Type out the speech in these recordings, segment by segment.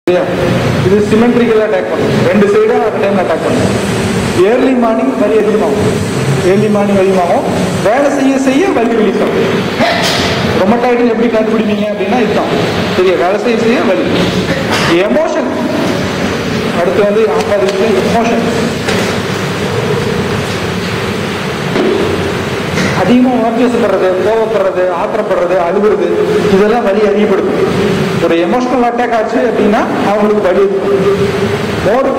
சரியா? இது symmetrical attack பண்ணும் ரெண்டு சைடும் அட் டைம் அட்டாக் பண்ணும் ஏர்லி மார்னிங் வலி அதிகமாகும் ஏர்லி மார்னிங் அதிகமாகும் வேலை செய்ய செய்ய வலி ரிலீஸ் ஆகும் ரொமட்டாய்டு எப்படி கண்டுபிடிப்பீங்க அப்படின்னா இதுதான் சரியா வேலை செய்ய செய்ய வலி எமோஷன் அடுத்து வந்து ஐம்பது எமோஷன் அதிகமாக உணர்ச்சி வசப்படுறது கோவப்படுறது ஆத்திரப்படுறது அழுகுறது இதெல்லாம் வலி அதிகப்படுத்தும் ஒரு எமோஷனல் அட்டாக் ஆச்சு அப்படின்னா அவங்களுக்கு வலி மோர்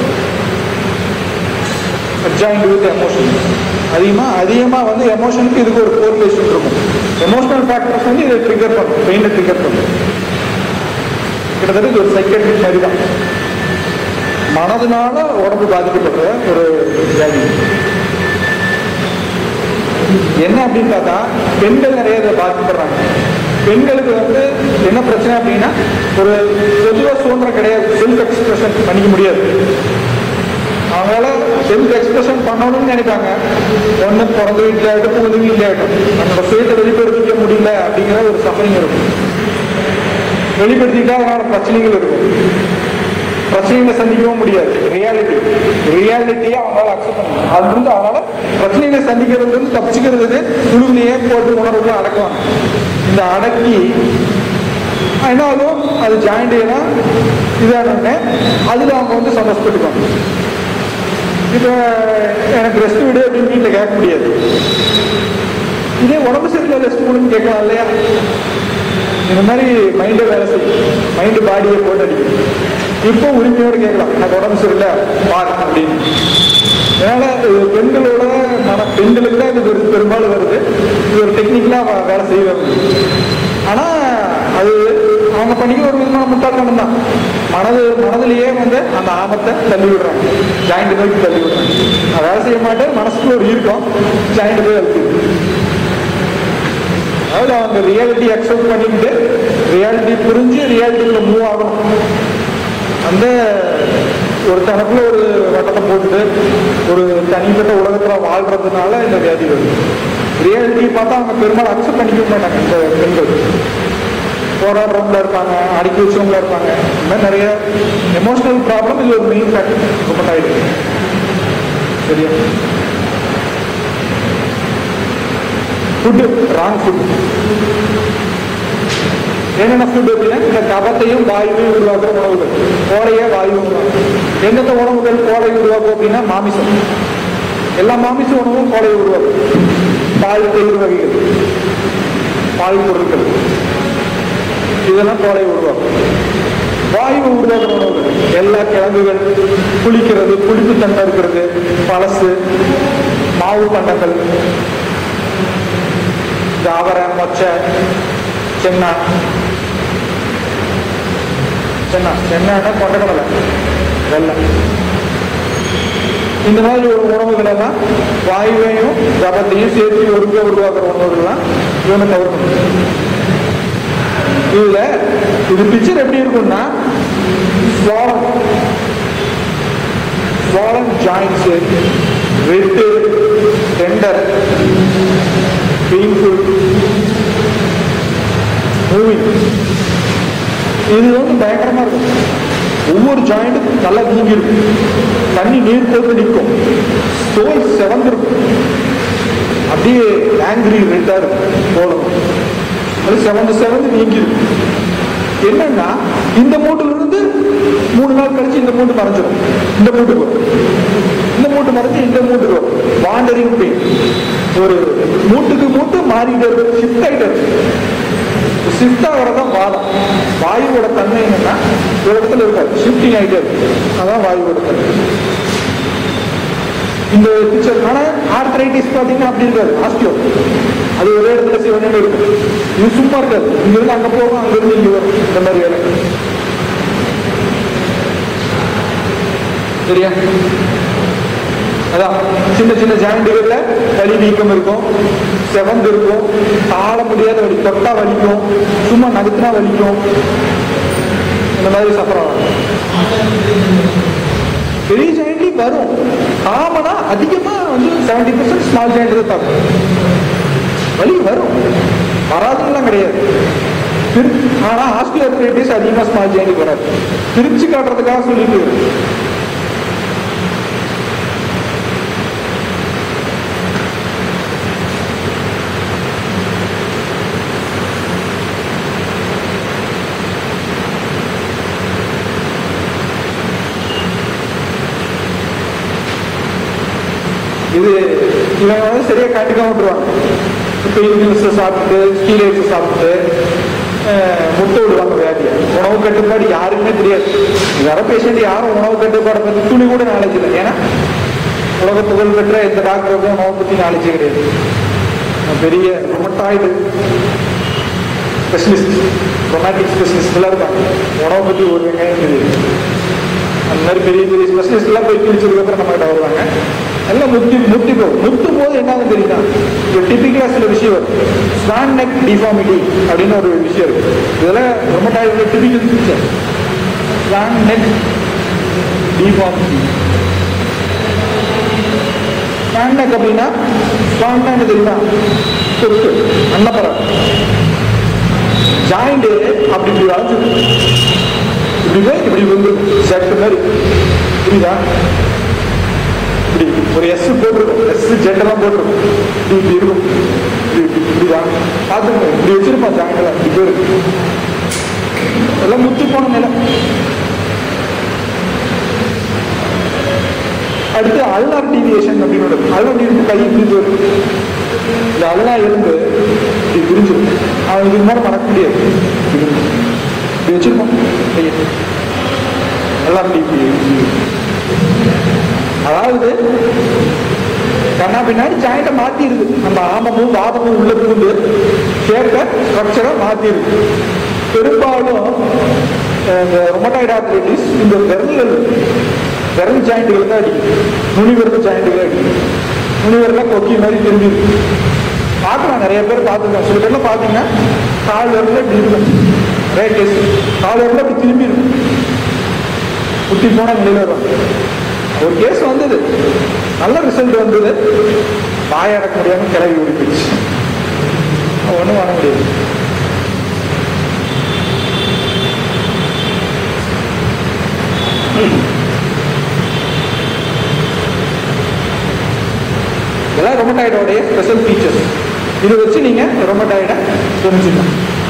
அட்ஜாயிண்ட் வித் எமோஷன் அதிகமாக அதிகமாக வந்து எமோஷனுக்கு இதுக்கு ஒரு கோரிலேஷன் இருக்கும் எமோஷனல் ஃபேக்டர்ஸ் வந்து இதை ட்ரிகர் பண்ணும் பெயினை ட்ரிகர் பண்ணும் கிட்டத்தட்ட இது ஒரு சைக்கட்ரிக் மாதிரி தான் மனதுனால உடம்பு பாதிக்கப்படுற ஒரு வியாதி என்ன அப்படின்னு பார்த்தா பெண்கள் நிறைய இதை பாதிக்கப்படுறாங்க பெண்களுக்கு வந்து என்ன பிரச்சனை அப்படின்னா ஒரு பொதுவாக சுதந்திரம் கிடையாது செல்ஃப் எக்ஸ்பிரஷன் பண்ணிக்க முடியாது அவங்களால செல்ஃப் எக்ஸ்பிரஷன் பண்ணணும்னு நினைப்பாங்க ஒன்று பிறந்த வீட்டில் ஆகட்டும் புகுந்த வீட்டில் ஆகட்டும் நம்மளோட சுயத்தை வெளிப்படுத்திக்க முடியல அப்படிங்கிற ஒரு சஃபரிங் இருக்கும் வெளிப்படுத்திக்கிட்டா அதனால பிரச்சனைகள் இருக்கும் பிரச்சனைகளை சந்திக்கவும் முடியாது ரியாலிட்டி ரியாலிட்டியை அவங்களால அக்செப்ட் பண்ண முடியும் அது வந்து அதனால பிரச்சனைகளை சந்திக்கிறது வந்து தப்பிச்சுக்கிறது குழுவிலேயே போட்டு உணர்வுகளை அடக்குவாங்க இந்த அடக்கி என்ன ஆகும் அது ஜாயிண்ட் எல்லாம் இதானே அதில் அவங்க வந்து சந்தோஷப்பட்டுக்குவாங்க இப்போ எனக்கு ரெஸ்ட் விடு அப்படின்னு வீட்டில் கேட்க முடியாது இதே உடம்பு சரியில்லை ரெஸ்ட் கொடுன்னு கேட்கலாம் இல்லையா இந்த மாதிரி மைண்டை வேலை செய்யும் மைண்டு பாடியை போட்டு அடிக்கும் இப்போ உரிமையோடு கேட்கலாம் எனக்கு உடம்பு சரியில்லை பாரு அப்படின்னு அதனால இது பெண்களோட மன பெண்களுக்கு தான் இது பெரு- பெரும்பாலும் வருது இது ஒரு டெக்னிக்கலாக வேலை செய்வாங்க ஆனால் அது அவங்க பண்ணிக்க ஒரு விதமான முட்டாள்தனம் தான் மனது மனதிலேயே வந்து அந்த ஆபத்தை தள்ளி விடுறாங்க ஜாயிண்ட் நோக்கி தள்ளி விடுறாங்க நான் வேலை செய்ய மாட்டேன் மனசுக்குள்ள ஒரு இருக்கும் ஜாயிண்ட் போய் அழுத்தி அதாவது அவங்க ரியாலிட்டி அக்செப்ட் பண்ணிக்கிட்டு ரியாலிட்டி புரிஞ்சு ரியாலிட்டிக்குள்ள மூவ் ஆகணும் அந்த ஒரு தனக்குள்ள ஒரு வட்டத்தை போட்டுட்டு ஒரு தனிப்பட்ட உலகத்துல வாழ்றதுனால இந்த வியாதி வருது ரியாலிட்டி பார்த்தா அவங்க பெரும்பாலும் அக்செப்ட் பண்ணிக்க மாட்டாங்க இந்த பெண்கள் போராடுறவங்களா இருப்பாங்க அடக்கி வச்சவங்களா இருப்பாங்க இந்த மாதிரி நிறைய எமோஷனல் ப்ராப்ளம் இது ஒரு மெயின் ஃபேக்டர் ரொம்ப ஆயிடுது சரியா ஃபுட்டு ராங் ஃபுட் என்னென்ன ஃபுட் அப்படின்னா இந்த கபத்தையும் வாயுவையும் உருவாக்குற உணவுகள் கோடையே வாயு உருவாக்கும் எந்தெந்த உணவுகள் கோடை உருவாக்கும் அப்படின்னா மாமிசம் எல்லா மாமிச உணவும் கோடையை உருவாக்கும் பால் தயிர் வகைகள் பால் பொருட்கள் இதெல்லாம் கோடையை உருவாக்கும் வாயுவை உருவாக்குற உணவுகள் எல்லா கிழங்குகள் புளிக்கிறது புளிப்பு தன்மை இருக்கிறது பழசு மாவு பண்டங்கள் இந்த அவரை மொச்சை சென்னா சென்னா சென்னான்னா கொண்டக்கடலை வெள்ளம் இந்த மாதிரி ஒரு உணவுகள் எல்லாம் வாயுவையும் கபத்தையும் சேர்த்து ஒருங்க உருவாக்குற உணவுகள்லாம் இவனை தவிர்க்கணும் இதுல இது பிக்சர் எப்படி இருக்கும்னா swollen swollen joints red tender painful moving இது வந்து பயங்கரமா இருக்கும் ஒவ்வொரு ஜாயிண்ட்டும் நல்லா வீங்கி இருக்கும் தண்ணி நீர் போட்டு நிற்கும் தோல் செவந்திருக்கும் அப்படியே ஆங்கிரி ரெட்டா இருக்கும் போலும் அது செவந்து செவந்து வீங்கி இருக்கும் என்னன்னா இந்த மூட்டுல இருந்து மூணு நாள் கழிச்சு இந்த மூட்டு மறைஞ்சிடும் இந்த மூட்டுக்கு வரும் இந்த மூட்டு மறைஞ்சு இந்த மூட்டுக்கு வரும் வாண்டரிங் பெயின் ஒரு மூட்டுக்கு மூட்டு மாறிட்டே இருக்கு ஷிஃப்ட் ஆகிட்டே இருக்கு ஷிஃப்ட் ஆகிறதான் வாதம் வாயுவோட தன்மை என்னன்னா ஒரு இடத்துல இருக்காது ஷிஃப்டிங் ஆகிட்டே இருக்கு அதான் வாயுவோட தன்மை இந்த பிக்சர் ஆனா ஆர்த்ரைட்டிஸ் பாத்தீங்கன்னா அப்படி இருக்காது ஆஸ்டியோ அது ஒரே இடத்துல சிவனே இருக்கும் இது சும்மா இருக்காது இங்க இருந்து அங்க போகும் அங்க இருந்து இங்க வரும் இந்த மாதிரி வேலை சரியா அதான் சின்ன சின்ன ஜாயிண்டுகள்ல வலி வீக்கம் இருக்கும் செவந்து இருக்கும் தாழ முடியாத வலி தொட்டா வலிக்கும் சும்மா நகுத்துனா வலிக்கும் இந்த மாதிரி சஃபர் ஆகும் பெரிய ஜாயிண்ட்லயும் வரும் காமனா அதிகமா வந்து செவன்டி பர்சன்ட் ஸ்மால் ஜாயிண்ட் தான் தாக்கும் வலி வரும் வராதுலாம் கிடையாது திரு ஆனால் ஆஸ்டியோஆர்த்ரைட்டிஸ் அதிகமாக ஸ்மால் ஜாயிண்ட் வராது பிரிச்சு காட்டுறதுக்காக சொல்லிட்டு இது இவங்க வந்து சரியா கண்டுக்காம விட்டுருவாங்க இப்போ இங்கிலீஷை சாப்பிட்டு ஸ்டீலேட்ஸை சாப்பிட்டு அஹ், முட்டை விடுவாங்க வியாதியை உணவு கட்டுப்பாடு யாருக்குமே தெரியாது வர பேஷண்ட் யாரும் உணவு கட்டுப்பாடை பற்றி துணி கூட நாலேஜ் இல்லை ஏன்னா உலக புகழ் பெற்ற எந்த டாக்டருக்கும் உணவை பற்றி நாலேஜே கிடையாது நான் பெரிய ரொமட்டாய்டு ஸ்பெஷலிஸ்ட் ரொமாட்டிக் ஸ்பெஷலிஸ்ட் எல்லாம் இருக்காங்க உணவை பற்றி ஒரு வெங்காயம் தெரியுது அந்த மாதிரி பெரிய பெரிய ஸ்பெஷலிஸ்ட் எல்லாம் போய் கிழிச்சதுக்கு அப்புறம் நம்ம கிட்ட வருவாங்க எல்லாம் முத்தி முத்தி போகும் முத்தும் போது என்னன்னு தெரியுதா ஒரு டிபிக்கலா சில விஷயம் வரும் ஸ்வான் நெக் டிஃபார்மிட்டி அப்படின்னு ஒரு விஷயம் இருக்கு இதெல்லாம் ரொம்ப time typical picture swan neck deformity swan neck அப்படின்னா ஸ்வான் என்ன தெரியுமா சொத்து அன்னப்பறம் ஜாயிண்ட் அப்படி இப்படி வளைஞ்சு இப்படி போய் இப்படி வந்து செட் மாதிரி புரியுதா இப்படி ஒரு எஸ் போட்டிருக்கும் எஸ் ஜெட்டெல்லாம் போட்டிருக்கும் இப்படி இப்படி இருக்கும் இப்படி இப்படி இப்படிதா பார்த்துங்க இப்படி வச்சிருப்பான் ஜாங்கில இப்படி போயிருக்கு எல்லாம் முத்தி போன நிலை அடுத்து அல்னார் டீவியேஷன் அப்படின்னு ஒன்று அல்னார் டீவியேஷன் கை இப்படி போயிருக்கு இந்த அல்னா எலும்பு இப்படி பிரிஞ்சிடும் அவன் இதுக்கு மேலே மறக்க முடியாது இப்படி இப்படி வச்சிருப்பான் கையை எல்லாம் இப்படி இப்படி அதாவது கண்ணா பின்னாடி ஜாயிண்ட்டை மாத்திருது நம்ம ஆமமும் வாதமும் உள்ள புகுந்து ஷேப்பை ஸ்ட்ரக்சரை மாத்திருது பெரும்பாலும் அஹ், இந்த ரொமட்டாய்டு ஆர்த்ரைட்டிஸ் இந்த விரல்கள் விரல் ஜாயிண்ட்டுகள் தான் அடிக்கும் நுனி விரல் ஜாயிண்ட்டுகள் அடிக்கும் நுனி விரலாம் கொக்கி மாதிரி திரும்பி இருக்கு பார்க்கலாம் நிறைய பேர் பார்த்துருக்கோம் சில பேர்லாம் பார்த்தீங்கன்னா கால் விரல இப்படி இருக்கும் நிறைய கேஸ் கால் விரல இப்படி திரும்பி இருக்கும் குட்டி போன நிலையில வரும் ஒரு கேஸ் வந்தது நல்ல ரிசல்ட் வந்தது வாய அடக்க முடியாம கிளவி ஓடிப்பிடுச்சு ஒன்றும் பண்ண முடியாது இதெல்லாம் ரொமட்டாய்டோடைய ஸ்பெஷல் ஃபீச்சர்ஸ் இதை வச்சு நீங்க ரொமட்டாய்டை தெரிஞ்சுக்கலாம்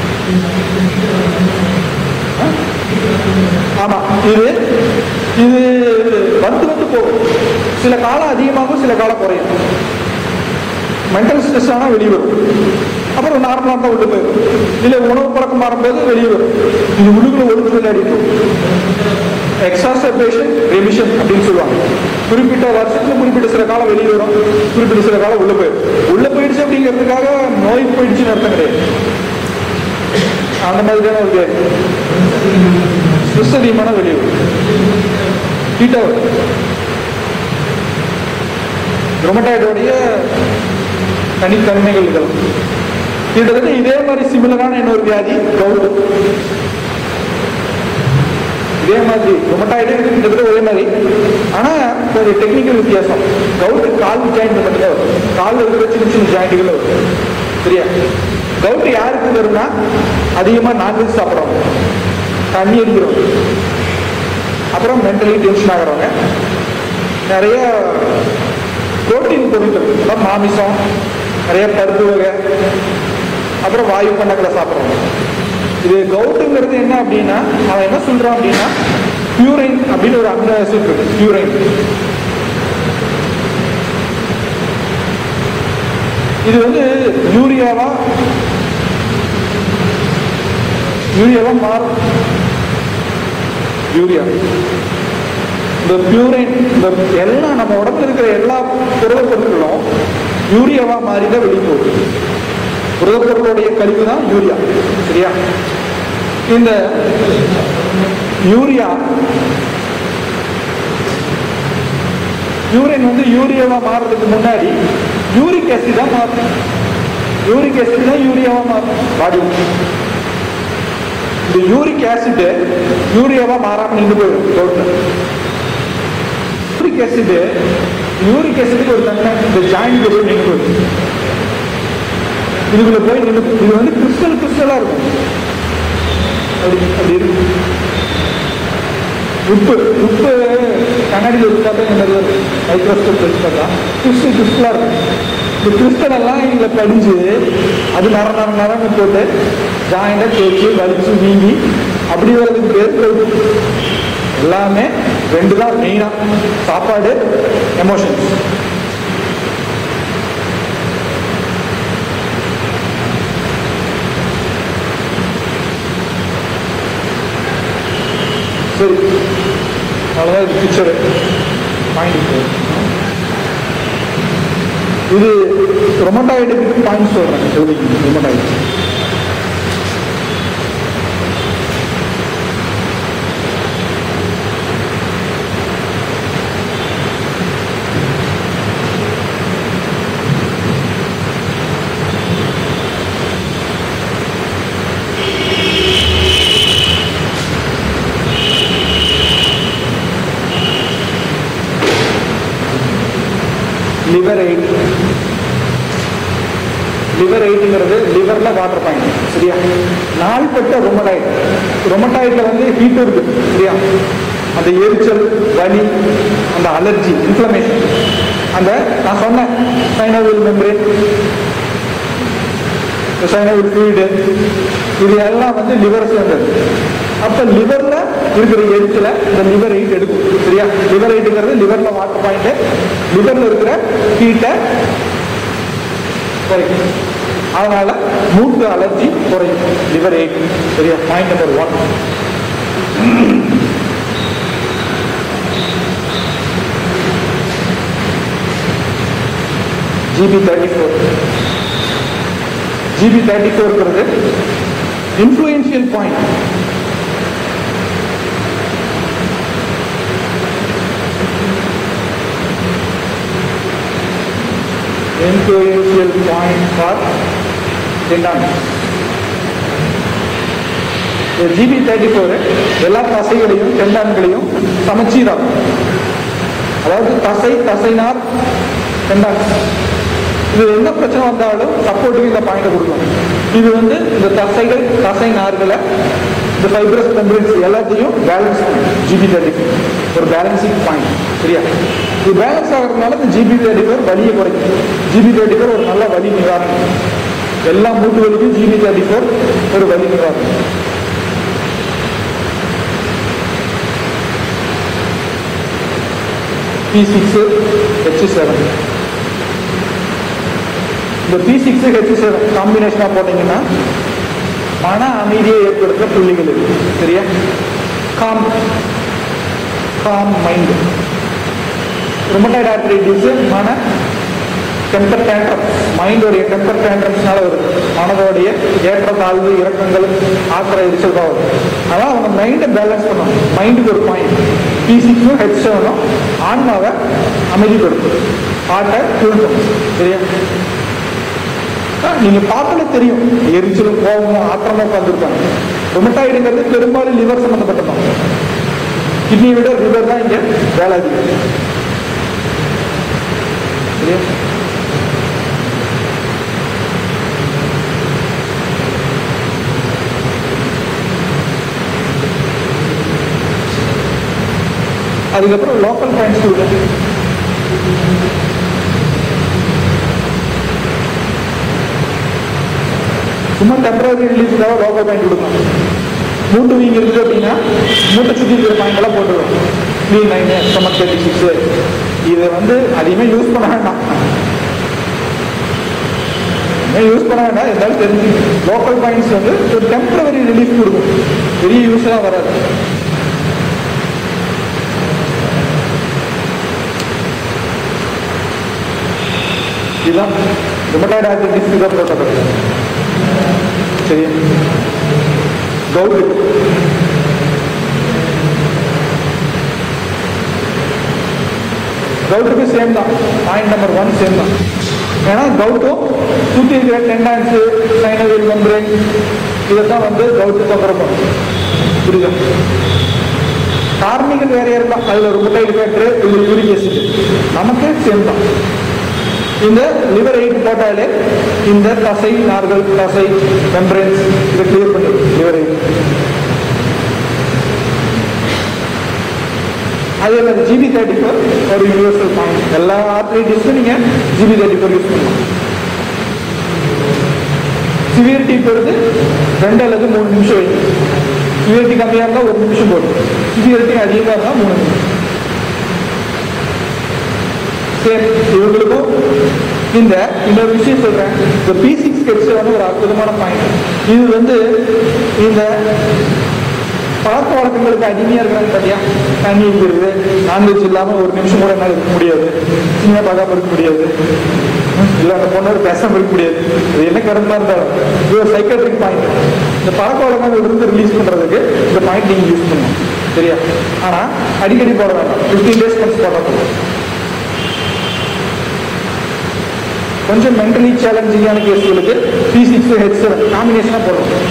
ஆமா இது இது வந்து வந்து போகும் சில காலம் அதிகமாகும் சில காலம் குறையும் மென்டல் ஸ்ட்ரெஸ் ஆனால் வெளியே வரும் அப்புறம் நார்மலாக தான் உள்ள போயிடும் இல்லை உணவு பழக்கம் மாறும்போது வெளியே வரும் இது உள்ளுக்குள்ள ஒழுங்கு விளையாடிட்டு எக்ஸாசர்பேஷன் ரெமிஷன் அப்படின்னு சொல்லுவாங்க குறிப்பிட்ட வருஷத்துல குறிப்பிட்ட சில காலம் வெளியே வரும் குறிப்பிட்ட சில காலம் உள்ள போயிடும் உள்ள போயிடுச்சு அப்படிங்கிறதுக்காக நோய் போயிடுச்சுன்னு அர்த்தம் கிடையாது அந்த மாதிரியான ஒரு ஸ்ட்ரெஸ் அதிகமான வெளியே வரும் ஹீட்டாக வரும் ரொமட்டாய்டோடைய தனித்தன்மைகள் இதெல்லாம் கிட்டத்தட்ட இதே மாதிரி சிமிலரான இன்னொரு வியாதி கவுட்டு இதே மாதிரி ரொமட்டாய்டே கிட்டத்தட்ட ஒரே மாதிரி ஆனா ஒரு டெக்னிக்கல் வித்தியாசம் கவுட்டு கால் ஜாயிண்ட் மட்டும்தான் வரும் காலில் இருக்கிற சின்ன சின்ன ஜாயிண்ட்டுகள் வரும் சரியா கவுட்டு யாருக்கு வரும்னா அதிகமா நான்வெஜ் சாப்பிட்றவங்க தண்ணி அடிக்கிறவங்க அப்புறம் மென்டலி டென்ஷன் ஆகிறவங்க நிறைய புரோட்டீன் பொருட்கள் அதான் மாமிசம் நிறைய பருப்பு வகை அப்புறம் வாயு பண்ணக்களை சாப்பிட்றவங்க இது கவுட்டுங்கிறது என்ன அப்படின்னா அவன் என்ன சொல்றான் அப்படின்னா பியூரைன் அப்படின்னு ஒரு அமினோ ஆசிட் இருக்கு பியூரைன் இது வந்து யூரியாவா யூரியாவா மாறும் யூரியா இந்த பியூரைன் இந்த எல்லாம் நம்ம உடம்புல இருக்கிற எல்லா புரத பொருட்களும் யூரியாவா மாறி தான் வெளியே போகுது புரத பொருளுடைய கழிவு தான் யூரியா சரியா இந்த யூரியா யூரின் வந்து யூரியாவா மாறுறதுக்கு முன்னாடி யூரிக் ஆசிட் தான் மாறும் யூரிக் ஆசிட் தான் யூரியாவா மாறும் பாடி இந்த யூரிக் ஆசிட் யூரியாவா மாறாம நின்று போயிடும் ரோட்ல யூரிக் ஆசிட் யூரிக் ஆசிட் ஒரு தன்மை இந்த ஜாயிண்ட் போய் நின்று போயிடும் இதுக்குள்ள போய் நின்று இது வந்து கிறிஸ்டல் கிறிஸ்டலா இருக்கும் அப்படி அப்படி இருக்கு உப்பு உப்பு கண்ணாடியில் வச்சு பார்த்தா இந்த மாதிரி வரும் மைக்ரோஸ்கோப் வச்சு பார்த்தா கிறிஸ்து கிறிஸ்டலாக இருக்கும் இந்த கிறிஸ்டல் எல்லாம் இதில் படிஞ்சு அது நர நர நரன்னு போட்டு ஜாயிண்டாக தேய்ச்சி வலிச்சு வீங்கி அப்படி வர்றதுக்கு பேர் கொழுப்பு எல்லாமே ரெண்டு தான் மெயினாக சாப்பாடு எமோஷன்ஸ் சரி அவ்வளோதான் இது பிக்சரு பாயிண்ட் இது ரொமட்டாய்டுக்கு பாயிண்ட் சொல்கிறேன் எழுதிங்க ரொமட்டாய்டு லிவர் எயிட் லிவர் எயிட்டுங்கிறது லிவர்ல வாட்டர் பாயிண்ட் சரியா நாள்பட்ட ரொமடாய்டு ரொமடாய்டுல வந்து ஹீட் இருக்கு சரியா அந்த எரிச்சல் வலி அந்த அலர்ஜி இன்ஃப்ளமேஷன் அந்த நான் சொன்னேன் சைனோவில் மெம்பரேன் சைனோவில் ஃப்ளூயிடு இது எல்லாம் வந்து லிவர் சேர்ந்தது அப்ப லிவர்ல இருக்கிற எரிச்சல இந்த லிவர் எயிட் எடுக்கும் சரியா லிவர் எயிட்டுங்கிறது லிவர்ல வாட்டர் பாயிண்ட் லிவர்ல இருக்கிற ஹீட்டை குறைக்கும் அதனால மூட்டு அலர்ஜி குறையும் லிவர் எயிட் சரியா point number one GB thirty four GB thirty ஃபோர்ங்கிறது influential point influential point for tendons. GB thirty four எல்லா தசைகளையும் டெண்டான்களையும் சமச்சீராகும் அதாவது தசை தசைனார் டெண்டான்ஸ் இது என்ன பிரச்சனை வந்தாலும் சப்போர்ட்டுக்கு இந்த பாயிண்டை கொடுக்கும் இது வந்து இந்த தசைகள் தசை நார்களை இந்த ஃபைப்ரஸ் மெம்பரன்ஸ் எல்லாத்தையும் பேலன்ஸ் பண்ணும் ஜிபி தேர்ட்டி ஒரு பேலன்சிங் பாயிண்ட் சரியா இது பேலன்ஸ் ஆகிறதுனால இந்த ஜிபி தேர்ட்டி ஃபோர் வலியை குறைக்கும் ஜிபி தேர்ட்டி ஃபோர் ஒரு நல்ல வலி நிவாரணம் எல்லா மூட்டு வலிக்கும் ஜிபி தேர்ட்டி ஃபோர் ஒரு வலி நிவாரணம் பி சிக்ஸ் ஹெச் செவன் இந்த பி சிக்ஸ் ஹெச் செவன் காம்பினேஷனாக போட்டீங்கன்னா மன அமைதியை ஏற்படுத்துகிற புள்ளிகள் இருக்கு சரியா calm calm mind rheumatoid arthritis மன டெம்பர் டேண்ட்ரம் மைண்டோடைய டெம்பர் டேண்ட்ரம்ஸ்னால வருது மனதோடைய ஏற்ற தாழ்வு இறக்கங்கள் ஆத்திர எரிச்சல் தான் வரும் அதனால் அவங்க மைண்டை பேலன்ஸ் பண்ணணும் மைண்டுக்கு ஒரு பாயிண்ட் பிசிக்கும் ஹெச் செவனும் ஆன்மாவை அமைதிப்படுத்தும் ஹார்ட்டை டியூன் பண்ணும் சரியா நீங்க பார்த்தாலே தெரியும் எரிச்சலும் கோபமும் ஆத்திரமா உட்காந்துருப்பாங்க ரொமட்டாய்டுங்கிறது பெரும்பாலும் லிவர் சம்பந்தப்பட்டதான் கிட்னியை விட லிவர் தான் இங்க வேலை அதிகம் சரியா அதுக்கப்புறம் லோக்கல் பாயிண்ட்ஸ் சும்மா டெம்பரரி ரிலீஃப்காக லோக்கல் பாயிண்ட் கொடுக்கணும் மூட்டு வீங்க இருக்குது அப்படின்னா மூட்டை சுற்றி இருக்கிற பாயிண்ட் எல்லாம் போட்டுருவோம் three nine stomach thirty six இதை வந்து அதிகமாக யூஸ் பண்ண வேண்டாம் யூஸ் பண்ண வேண்டாம் இருந்தாலும் தெரிஞ்சு லோக்கல் பாயிண்ட்ஸ் வந்து ஒரு டெம்பரரி ரிலீஃப் கொடுக்கும் பெரிய யூஸ்லாம் வராது இதுதான் ருமட்டாய்டு ஆர்த்திட்டிஸ்க்கு தான் போட்டது சரியா கவுட்டு கவுட்டுக்கு சேம் தான் பாயிண்ட் நம்பர் ஒன் சேம் தான் ஏன்னா கவுட்டும் சுற்றி இருக்கிற டெண்டான்ஸு சைனவில் மெம்பரேன் இதைத்தான் வந்து கவுட்டு தொந்தரவு பண்ணும் புரியுதா காரணிகள் வேறையா இருக்கலாம் அதில் ஒரு முட்டை ஃபேக்டர் இல்லை யூரிக் ஆசிட் நமக்கு சேம் தான் இந்த லிவர் எயிட் போட்டாலே இந்த தசை நார்கள் தசை மெம்பரன்ஸ் இதை கிளியர் பண்ணிடும் லிவர் எயிட் அதே மாதிரி ஜிபி தேர்ட்டி ஃபோர் ஒரு யூனிவர்சல் பாயிண்ட் எல்லா ஆர்த்ரைட்டிஸ்க்கும் நீங்கள் ஜிபி தேர்ட்டி ஃபோர் யூஸ் பண்ணலாம் சிவியரிட்டி பொறுத்து ரெண்டு அல்லது மூணு நிமிஷம் வைக்கும் சிவியரிட்டி கம்மியாக இருந்தால் ஒரு நிமிஷம் போடும் சிவியரிட்டி அதிகமாக இருந்தால் மூணு நிமிஷம் சரி இவங்களுக்கும் இந்த இன்னொரு விஷயம் சொல்றேன் இந்த பி சிக்ஸ் ஸ்கெட்ச் வந்து ஒரு அற்புதமான பாயிண்ட் இது வந்து இந்த பழக்க வழக்கங்களுக்கு அடிமையா இருக்கிறாங்க சரியா தண்ணி இருக்கிறது நான்வெஜ் இல்லாம ஒரு நிமிஷம் கூட என்னால் இருக்க முடியாது சின்ன பார்க்காம இருக்க முடியாது இல்ல அந்த பொண்ணோட பேசாம இருக்க முடியாது இது என்ன கருமா இருந்தாலும் இது ஒரு சைக்காட்ரிக் பாயிண்ட் இந்த பழக்க வழக்கங்கள் இருந்து ரிலீஸ் பண்றதுக்கு இந்த பாயிண்ட் நீங்க யூஸ் பண்ணணும் சரியா ஆனா அடிக்கடி போட வேண்டாம் ஃபிஃப்டீன் டேஸ் கன்ஸ் போட போதும் கொஞ்சம் மென்டலி சேலஞ்சிங்கான கேஸ்களுக்கு பி சிக்ஸ் ஹெச் செவன் காம்பினேஷனாக போடணும்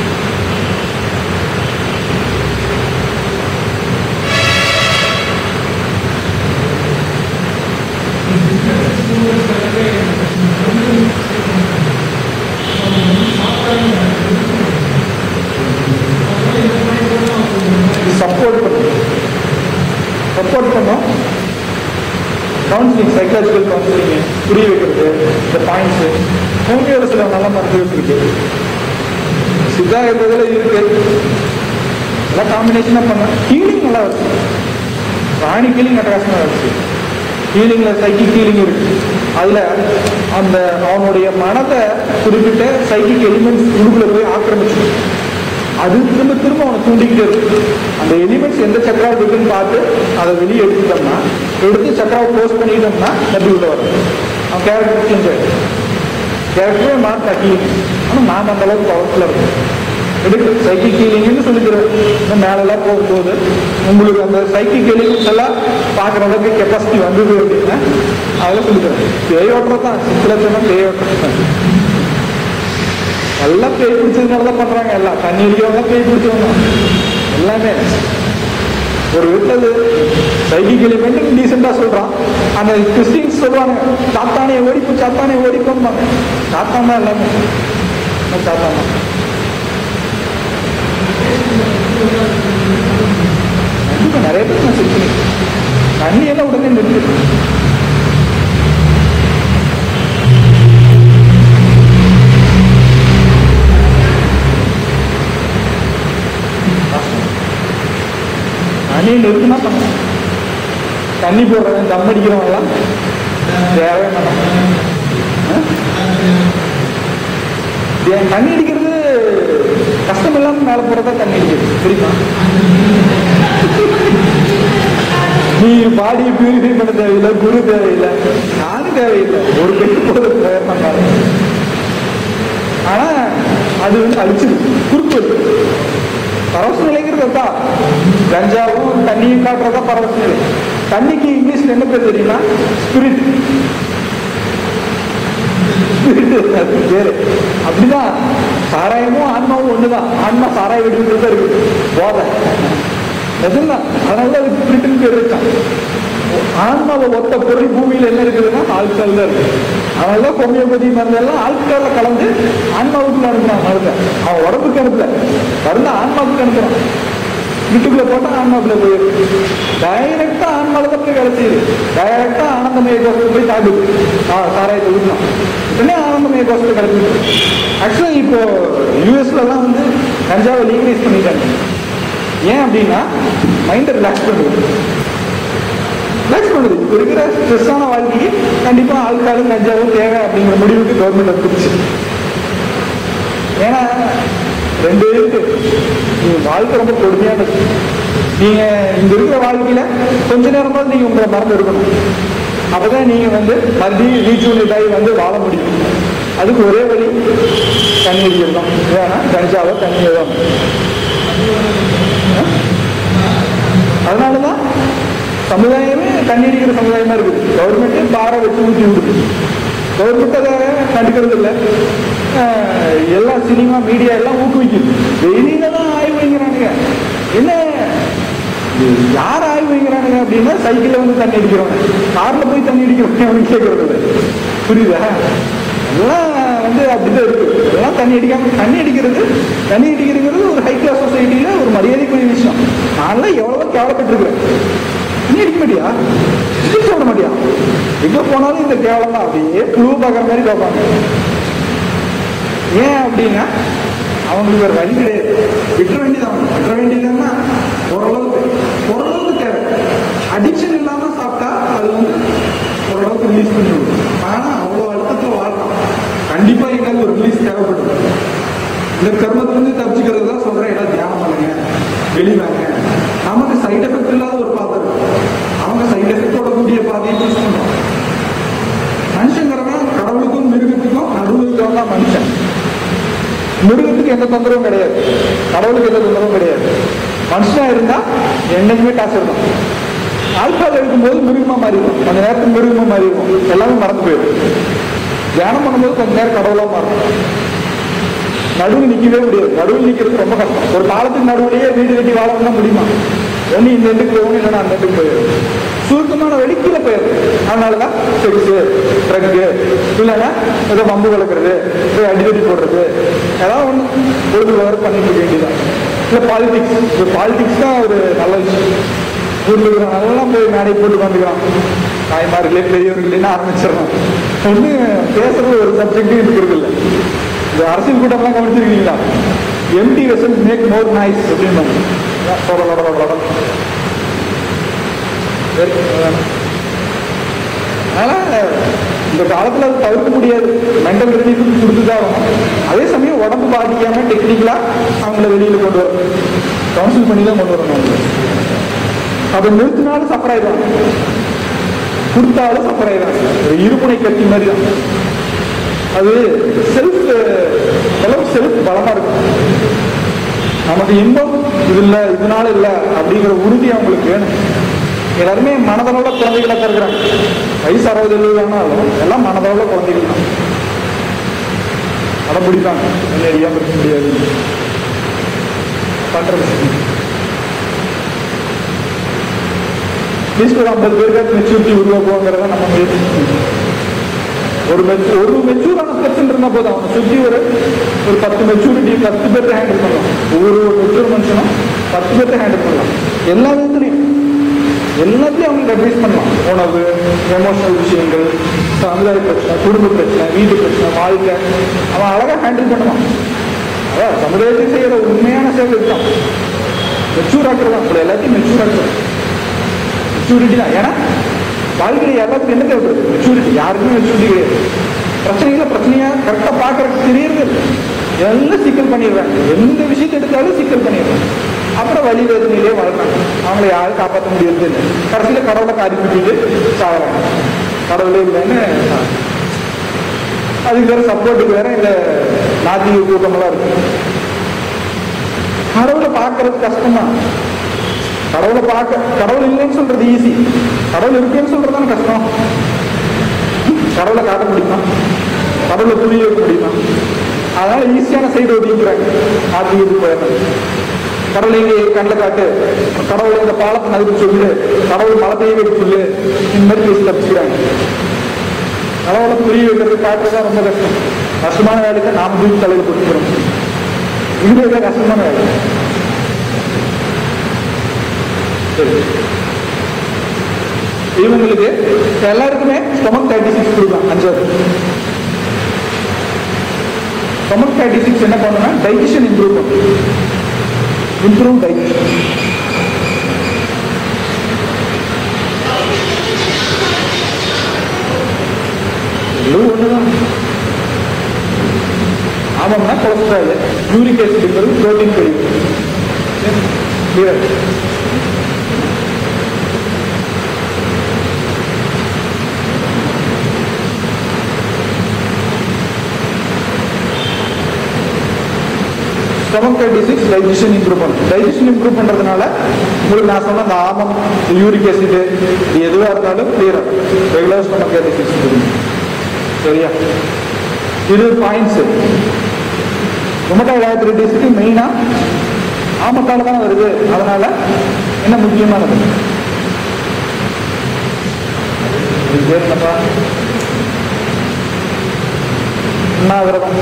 சப்போர்ட் பண்ணும் சப்போர்ட் பண்ணோம் கவுன்சிலிங் சைக்காலஜிக்கல் கவுன்சிலிங் புரிய வைக்கிறது இந்த பாயிண்ட்ஸு ஹோமியோவில் சில நல்ல மருத்துவம் இருக்கு சித்தா இருந்ததில் இருக்கு எல்லாம் காம்பினேஷனாக பண்ண ஹீலிங் நல்லா இருக்கு ராணி ஹீலிங் அட்டகாசமாக இருக்கு ஹீலிங்கில் சைக்கிக் ஹீலிங் இருக்கு அதில் அந்த அவனுடைய மனதை குறிப்பிட்ட சைக்கிக் எலிமெண்ட்ஸ் உள்ளுக்குள்ள போய் ஆக்கிரமிச்சு அது திரும்ப திரும்ப அவனை தூண்டிக்கிட்டே இருக்கு அந்த எலிமெண்ட்ஸ் எந்த சக்கரா இருக்குன்னு பார்த்து அதை வெளியே எடுத்துட்டோம்னா எடுத்து சக்கராவை க்ளோஸ் பண்ணிட்டோம்னா நம்பி உள்ள வரும் அவன் கேரக்டர் சேஞ்ச் ஆகிடும் கேரக்டரே மாற்ற ஹீலிங் ஆனால் நான் அந்த அளவுக்கு பவர்ஃபுல்லாக இருக்கும் எடுக்கு சைக்கிக் ஹீலிங்னு சொல்லிக்கிறேன் இன்னும் மேலெல்லாம் போகும்போது உங்களுக்கு அந்த சைக்கிக் எலிமெண்ட்ஸ் எல்லாம் பார்க்குற அளவுக்கு கெப்பாசிட்டி வந்தது அப்படின்னா அதெல்லாம் சொல்லிக்கிறேன் பேய் ஓட்டுறது தான் சிம்பிளாக சொன்னால் பேய் ஓட்டுறது தான் எல்லாம் பேய் பிடிச்சதுனால தான் பண்றாங்க எல்லாம் தண்ணி அடிக்கிறவங்க பேய் பிடிச்சவங்க எல்லாமே ஒரு வீட்டில் சைக்கிக் எலிமெண்ட் டீசெண்டாக சொல்றான் அந்த கிறிஸ்டின்ஸ் சொல்லுவாங்க சாத்தானே ஓடிப்போம் சாத்தானே ஓடிப்போம்பாங்க சாத்தான் தான் எல்லாமே சாத்தான் தான் கண்டிப்பா நிறைய பேர் நான் சிரிக்கிறேன் தண்ணி எல்லாம் உடனே நிறுத்து தண்ணி நிறுத்தினா பண்ணணும் தண்ணி போடுறவன் தம் அடிக்கிறவங்கலாம் தேவை வேண்டாம் ஏன் தண்ணி அடிக்கிறது கஷ்டம் இல்லாம மேல போறதா தண்ணி அடிக்கிறது தெரியுமா நீ பாடியை பியூரிஃபை பண்ண தேவையில்லை குரு தேவையில்லை நானும் தேவையில்லை ஒரு பெட்டு போது ப்ரேயர் பண்ணாரு ஆனா அது வந்து அழிச்சிது குறுக்கு பரவச நிலைங்கிறது தான் கஞ்சாவும் தண்ணியும் காட்டுறதா பரவச நிலை தண்ணிக்கு இங்கிலீஷ்ல என்ன பேர் தெரியுமா ஸ்பிரிட் பேரு அப்படிதான் சாராயமும் ஆன்மாவும் ஒண்ணுதான் ஆன்மா சாராய வெடிவிட்டு தான் இருக்கு போதை நிஜம்தான் அதனால அதுக்கு ஸ்பிரிட்னு பேர் வச்சான் ஆன்மாவை ஒத்த பொருள் பூமியில என்ன இருக்குதுன்னா ஆல்கஹால் தான் இருக்கு அதனால ஹோமியோபதி மருந்து எல்லாம் ஆல்கஹால்ல கலந்து ஆன்மாவுக்கு அனுப்புறான் மருந்தை அவன் உடம்புக்கு அனுப்பல மருந்து ஆன்மாவுக்கு அனுப்புறான் வீட்டுக்குள்ள போட்டா ஆன்மாக்குள்ள போயிருக்கு டைரக்டா ஆன்மால தான் போய் வேலை செய்யுது டைரக்டா ஆனந்தமய கோஷத்துக்கு போய் தாக்குது ஆ சாராயத்தை ஊற்றலாம் உடனே ஆனந்தமய கோஷத்தை கிடக்குது ஆக்சுவலா இப்போ யூஎஸ்ல எல்லாம் வந்து கஞ்சாவை லீகலைஸ் பண்ணிட்டாங்க ஏன் அப்படின்னா மைண்டை ரிலாக்ஸ் பண்ணுது ரிலாக்ஸ் பண்ணுது இப்போ இருக்கிற ஸ்ட்ரெஸ்ஸான வாழ்க்கைக்கு கண்டிப்பா ஆல்காலும் கஞ்சாவும் தேவை அப்படிங்கிற முடிவுக்கு கவர்மெண்ட் வந்துருச்சு ஏன்னா ரெண்டு இருக்கு நீங்க வாழ்க்கை ரொம்ப கொடுமையானது நீங்க இங்க இருக்கிற வாழ்க்கையில கொஞ்ச நேரமாவது நீங்க உங்களை மறந்து இருக்கணும் அப்பதான் நீங்க வந்து மறுபடியும் ரீஜூனேட் ஆகி வந்து வாழ முடியும் அதுக்கு ஒரே வழி தண்ணி அடிக்கிறது தான் ஏன்னா கஞ்சாவோ தண்ணியோ தான் அதனாலதான் சமுதாயமே தண்ணி அடிக்கிற சமுதாயமா இருக்குது கவர்மெண்ட்டே பாறை வச்சு ஊற்றி விடுது கவர்மெண்ட் அதை கண்டுக்கிறது இல்லை ஆஹ் எல்லா சினிமா மீடியா எல்லாம் ஊக்குவிக்குது வெளியில தான் ஆய்வு வைக்கிறானுங்க என்ன யார் ஆய்வு வைக்கிறானுங்க அப்படின்னா சைக்கிள்ல வந்து தண்ணி அடிக்கிறவங்க கார்ல போய் தண்ணி அடிக்கிறவங்க அவனுக்கு கேட்கறது இல்லை புரியுதா எல்லாம் வந்து அப்படிதான் இருக்கு எல்லாம் தண்ணி அடிக்காம தண்ணி அடிக்கிறது தண்ணி அடிக்கிறது ஒரு ஹை கிளாஸ் சொசைட்டில ஒரு மரியாதைக்குரிய விஷயம் நான்லாம் எவ்வளவோ கேவலப்பட்டிருக்கிறேன் நீ அடிக்க மாட்டியா ஸ்டிச் விட மாட்டியா எங்க போனாலும் இந்த கேவலம் தான் அப்படியே புழு பார்க்குற மாதிரி பார்ப்பாங்க ஏன் அப்படின்னா அவங்களுக்கு ஒரு வழி கிடையாது விட்டுற வேண்டியதான் விட்டுற வேண்டியதுன்னா ஓரளவுக்கு ஓரளவுக்கு தேவை அடிக்ஷன் இல்லாம சாப்பிட்டா அது வந்து ஓரளவுக்கு ரிலீஸ் பண்ணி விடும் ஆனா அவ்வளோ அழுத்தத்தில் வாழலாம் கண்டிப்பா எங்களுக்கு ஒரு ரிலீஸ் தேவைப்படும் இந்த கர்மத்திலிருந்து தப்பிச்சுக்கிறது தான் சொல்றேன் ஏதாவது தியானம் பண்ணுங்க வெளிவாங்க நமக்கு சைடு எஃபெக்ட் இல்லாத ஒரு பாதை இருக்கு. அவங்க சைடு எஃபெக்டோட கூடிய பாதையை யூஸ் பண்றாங்க மனுஷங்கிறவன் கடவுளுக்கும் மிருகத்துக்கும் நடுவில் இருக்கிறவன் தான் மனுஷன் மிருகத்துக்கு எந்த தொந்தரவும் கிடையாது கடவுளுக்கு எந்த தொந்தரவும் கிடையாது மனுஷனா இருந்தா என்னைக்குமே காசு இருக்கும் ஆல்பாவில் இருக்கும்போது மிருகமா மாறிடும் கொஞ்ச நேரத்துக்கு மிருகமா மாறிடும் எல்லாமே மறந்து போயிடும் தியானம் பண்ணும்போது கொஞ்ச நேரம் கடவுளா மாறும் நடுவில் நிக்கவே முடியாது நடுவில் நிக்கிறது ரொம்ப கஷ்டம் ஒரு காலத்துக்கு நடுவுலயே வீடு கட்டி வாழணும்னா முடியுமா ஒண்ணு இந்த எண்டுக்கு போகணும் இல்லைன்னா அந்த எண்டுக்கு போயிடும் சுருக்கமான வழி கீழே போயிடும் அதனாலதான் செக்ஸு ட்ரக்கு இல்லைன்னா ஏதோ பம்பு வளர்க்குறது போய் அடிக்கடி போடுறது ஏதாவது ஒண்ணு பொழுது ஒர்க் பண்ணிட்டு இருக்க வேண்டியதான் இல்லை பாலிடிக்ஸ் இப்போ பாலிடிக்ஸ் தான் ஒரு நல்ல விஷயம் ஊர்ல இருக்கிற நல்லா போய் மேடை போட்டு வந்துக்கிறான் தாய்மார்களே பெரியவர்களேன்னு ஆரம்பிச்சிடறோம் ஒண்ணு பேசுறது ஒரு சப்ஜெக்டும் இருக்கிறது இல்லை இந்த அரசியல் கூட்டம்லாம் கவனிச்சிருக்கீங்களா empty vessel make more noise அப்படின்னு அதனால இந்த காலத்துல அது தவிர்க்க முடியாது மென்டல் ரிலீஃப் கொடுத்துதான் ஆகணும். அதே சமயம் உடம்பு பாதிக்காம டெக்னிக்கலா அவங்கள வெளியில கொண்டு வரணும் கவுன்சில் பண்ணி தான் கொண்டு வரணும் அவங்கள. அதை நிறுத்தினாலும் சஃபர் ஆயிடுவாங்க கொடுத்தாலும் சஃபர் ஆயிடுவாங்க ஒரு இருமுனை கட்டி மாதிரி தான் அது செல்ஃப் அளவு செல்ஃப் பலமா இருக்கும் நமக்கு இன்பம் இது இல்ல இதனால இல்ல அப்படிங்கிற உறுதி அவங்களுக்கு வேணும் எல்லாருமே மனதளவுல குழந்தைகளா தான் இருக்கிறாங்க வயசு அறுபது எழுபது ஆனாலும் எல்லாம் மனதளவுல குழந்தைகள் தான் அடம் பிடிப்பாங்க என்ன அறியாம இருக்க முடியாது பண்றது அட்லீஸ்ட் ஒரு ஐம்பது பேருக்கு மெச்சூரிட்டி உருவாக்குவோங்கிறத நம்ம முயற்சி செய்யணும். ஒரு மெச்சு ஒரு மெச்சூரான பர்சன் இருந்தா போதும் அவனை சுற்றி ஒரு ஒரு பத்து மெச்சூரிட்டி பத்து பேர்த்த ஹேண்டில் பண்ணலாம் ஒவ்வொரு ஒரு மெச்சூர் மனுஷனும் பத்து பேர்த்த ஹேண்டில் பண்ணலாம் எல்லா விதத்துலையும் எல்லாத்தையும் அவங்களுக்கு அட்வைஸ் பண்ணலாம் உணவு எமோஷனல் விஷயங்கள் சமுதாய பிரச்சனை குடும்ப பிரச்சனை வீட்டு பிரச்சனை வாழ்க்கை அவன் அழகா ஹேண்டில் பண்ணுவான் அதான் சமுதாயத்துக்கு செய்யற உண்மையான சேவை இருக்கான் மெச்சூர் ஆக்குறதான் உங்களை எல்லாத்தையும் மெச்சூர் ஆக்குறோம் மெச்சூரிட்டி தான் ஏன்னா வாழ்க்கையில் எல்லாத்துக்கும் என்ன தேவைப்படுது மெச்சூரிட்டி யாருக்குமே மெச்சூரிட்டி கிடையாது பிரச்சனைகளை பிரச்சனையா கரெக்டாக பார்க்கறதுக்கு தெரியறது இல்லை. எல்லாம் சிக்கல் பண்ணிடுறாங்க எந்த விஷயத்தை எடுத்தாலும் சிக்கல் பண்ணிடுறாங்க அப்புறம் வழி வேதனையிலே வளர்றாங்க அவங்கள யாரும் காப்பாற்ற முடியறது இல்லை கடைசியில் கடவுளை காரி பிடிச்சிட்டு சாகுறாங்க கடவுளே இல்லைன்னு சாகுறாங்க. அதுக்கு வேற சப்போர்ட்டுக்கு வேற இந்த நாத்திக கூட்டமெல்லாம் இருக்கு கடவுளை பார்க்கறது கஷ்டம்தான் கடவுளை பார்க்க கடவுள் இல்லைன்னு சொல்றது ஈஸி கடவுள் இருக்குன்னு சொல்றது தானே கஷ்டம் கடவுளை காட்ட முடியுமா கடவுளை புரிய வைக்க முடியுமா அதனால ஈஸியான சைடு ஒதுக்கிறாங்க ஆத்மீகத்துக்கு போயிடுறாங்க கடவுளை இங்கே கண்ணில் காட்டு கடவுளை இந்த பாலத்தை நகர்த்து சொல்லு கடவுள் மலை பெய்ய வைக்க சொல்லு இந்த மாதிரி பேசி தப்பிச்சுக்கிறாங்க கடவுளை புரிய வைக்கிறது காட்டுறதா ரொம்ப கஷ்டம் கஷ்டமான வேலைக்கு நாம தூக்கி தலையில் கொடுத்துக்கிறோம் இது கஷ்டமான வேலை சரி. இவங்களுக்கு எல்லாருக்குமே ஸ்டொமக் தேர்ட்டி சிக்ஸ் கொடுக்கலாம் அஞ்சாவது ஸ்டொமக் தேர்ட்டி சிக்ஸ் என்ன பண்ணுன்னா டைஜஷன் இம்ப்ரூவ் பண்ணும் இம்ப்ரூவ் டைஜஷன் எல்லாம் ஒண்ணுதான் ஆமாம்னா கொலஸ்ட்ரால் யூரிக் ஆசிட்ங்கிறது ப்ரோட்டீன் கழிவு clear stomach disease digestion improve பண்ணும் டைஜஷன் இம்ப்ரூவ் பண்றதுனால உங்களுக்கு நான் சொன்ன அந்த ஆமம் யூரிக் ஆசிட் இது எதுவாக இருந்தாலும் கிளியர் ஆகும் ரெகுலர் ஸ்டொமக் டிசீஸ் சரியா இது பாயிண்ட்ஸ் ரொமட்டாய்டு ஆர்த்ரைட்டிஸ்க்கு மெயினாக ஆமத்தால தானே வருது அதனால என்ன முக்கியமானது இது பேர் என்னப்பா உண்ணாவிரதம்